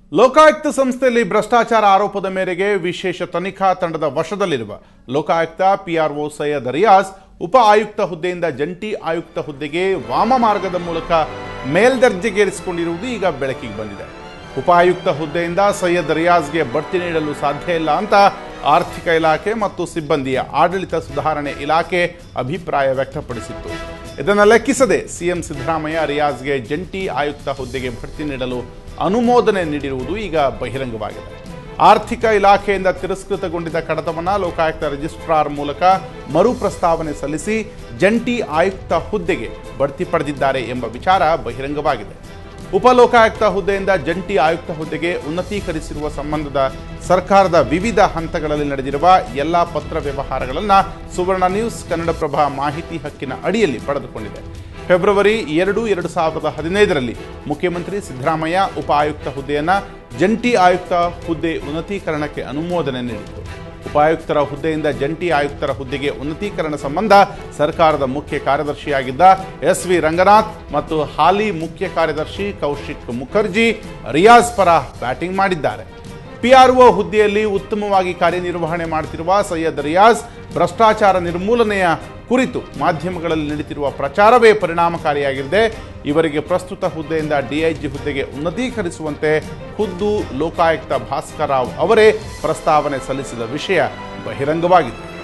ಲೋಕಾಯುಕ್ತ ಸಂಸ್ಥೆಯಲ್ಲಿ ಭ್ರಷ್ಟಾಚಾರ ಆರೋಪದ ಮೇರೆಗೆ ವಿಶೇಷ ತನಿಖಾ ತಂಡದ ವಶದಲ್ಲಿರುವ ಲೋಕಾಯುಕ್ತ ಪಿಆರ್ಒ ಸೈಯದ್ ರಿಯಾಜ್ ಉಪ ಆಯುಕ್ತ ಹುದ್ದೆಯಿಂದ ಜಂಟಿ ಆಯುಕ್ತ ಹುದ್ದೆಗೆ ವಾಮ ಮಾರ್ಗದ ಮೂಲಕ ಮೇಲ್ದರ್ಜೆಗೇರಿಸಿಕೊಂಡಿರುವುದು ಈಗ ಬೆಳಕಿಗೆ ಬಂದಿದೆ ಉಪ ಆಯುಕ್ತ ಹುದ್ದೆಯಿಂದ ಸೈಯದ್ ರಿಯಾಜ್ಗೆ ಬಡ್ತಿ ನೀಡಲು ಸಾಧ್ಯ ಇಲ್ಲ ಅಂತ ಆರ್ಥಿಕ ಇಲಾಖೆ ಮತ್ತು ಸಿಬ್ಬಂದಿಯ ಆಡಳಿತ ಸುಧಾರಣೆ ಇಲಾಖೆ ಅಭಿಪ್ರಾಯ ವ್ಯಕ್ತಪಡಿಸಿತ್ತು ಇದನ್ನು ಲೆಕ್ಕಿಸದೆ ಸಿಎಂ ಸಿದ್ದರಾಮಯ್ಯ ರಿಯಾಜ್ಗೆ ಜಂಟಿ ಆಯುಕ್ತ ಹುದ್ದೆಗೆ ಬಡ್ತಿ ನೀಡಲು ಅನುಮೋದನೆ ನೀಡಿರುವುದು ಈಗ ಬಹಿರಂಗವಾಗಿದೆ ಆರ್ಥಿಕ ಇಲಾಖೆಯಿಂದ ತಿರಸ್ಕೃತಗೊಂಡಿದ್ದ ಕಡತವನ್ನು ಲೋಕಾಯುಕ್ತ ರಿಜಿಸ್ಟ್ರಾರ್ ಮೂಲಕ ಮರು ಪ್ರಸ್ತಾವನೆ ಸಲ್ಲಿಸಿ ಜಂಟಿ ಆಯುಕ್ತ ಹುದ್ದೆಗೆ ಬಡ್ತಿ ಪಡೆದಿದ್ದಾರೆ ಎಂಬ ವಿಚಾರ ಬಹಿರಂಗವಾಗಿದೆ ಉಪಲೋಕಾಯುಕ್ತ ಹುದ್ದೆಯಿಂದ ಜಂಟಿ ಆಯುಕ್ತ ಹುದ್ದೆಗೆ ಉನ್ನತೀಕರಿಸಿರುವ ಸಂಬಂಧದ ಸರ್ಕಾರದ ವಿವಿಧ ಹಂತಗಳಲ್ಲಿ ನಡೆದಿರುವ ಎಲ್ಲ ಪತ್ರ ವ್ಯವಹಾರಗಳನ್ನು ಸುವರ್ಣ ನ್ಯೂಸ್ ಕನ್ನಡಪ್ರಭ ಮಾಹಿತಿ ಹಕ್ಕಿನ ಅಡಿಯಲ್ಲಿ ಪಡೆದುಕೊಂಡಿದೆ ಫೆಬ್ರವರಿ ಎರಡು ಎರಡು ಸಾವಿರದ ಹದಿನೈದರಲ್ಲಿ ಮುಖ್ಯಮಂತ್ರಿ ಸಿದ್ದರಾಮಯ್ಯ ಉಪ ಆಯುಕ್ತ ಹುದ್ದೆಯನ್ನು ಜಂಟಿ ಆಯುಕ್ತ ಹುದ್ದೆ ಉನ್ನತೀಕರಣಕ್ಕೆ ಅನುಮೋದನೆ ನೀಡಿತ್ತು ಉಪಾಯುಕ್ತರ ಹುದ್ದೆಯಿಂದ ಜಂಟಿ ಆಯುಕ್ತರ ಹುದ್ದೆಗೆ ಉನ್ನತೀಕರಣ ಸಂಬಂಧ ಸರ್ಕಾರದ ಮುಖ್ಯ ಕಾರ್ಯದರ್ಶಿಯಾಗಿದ್ದ ಎಸ್ ವಿ ರಂಗನಾಥ್ ಮತ್ತು ಹಾಲಿ ಮುಖ್ಯ ಕಾರ್ಯದರ್ಶಿ ಕೌಶಿಕ್ ಮುಖರ್ಜಿ ರಿಯಾಜ್ ಪರ ಬ್ಯಾಟಿಂಗ್ ಮಾಡಿದ್ದಾರೆ ಪಿಆರ್ಒ ಹುದ್ದೆಯಲ್ಲಿ ಉತ್ತಮವಾಗಿ ಕಾರ್ಯನಿರ್ವಹಣೆ ಮಾಡುತ್ತಿರುವ ಸೈಯದ್ ರಿಯಾಜ್ ಭ್ರಷ್ಟಾಚಾರ ನಿರ್ಮೂಲನೆಯ ಕುರಿತು ಮಾಧ್ಯಮಗಳಲ್ಲಿ ನಡೀತಿರುವ ಪ್ರಚಾರವೇ ಪರಿಣಾಮಕಾರಿಯಾಗಿದೆ ಇವರಿಗೆ ಪ್ರಸ್ತುತ ಹುದ್ದೆಯಿಂದ ಡಿಐಜಿ ಹುದ್ದೆಗೆ ಉನ್ನತೀಕರಿಸುವಂತೆ ಖುದ್ದು ಲೋಕಾಯುಕ್ತ ಭಾಸ್ಕರ್ ರಾವ್ ಅವರೇ ಪ್ರಸ್ತಾವನೆ ಸಲ್ಲಿಸಿದ ವಿಷಯ ಬಹಿರಂಗವಾಗಿದೆ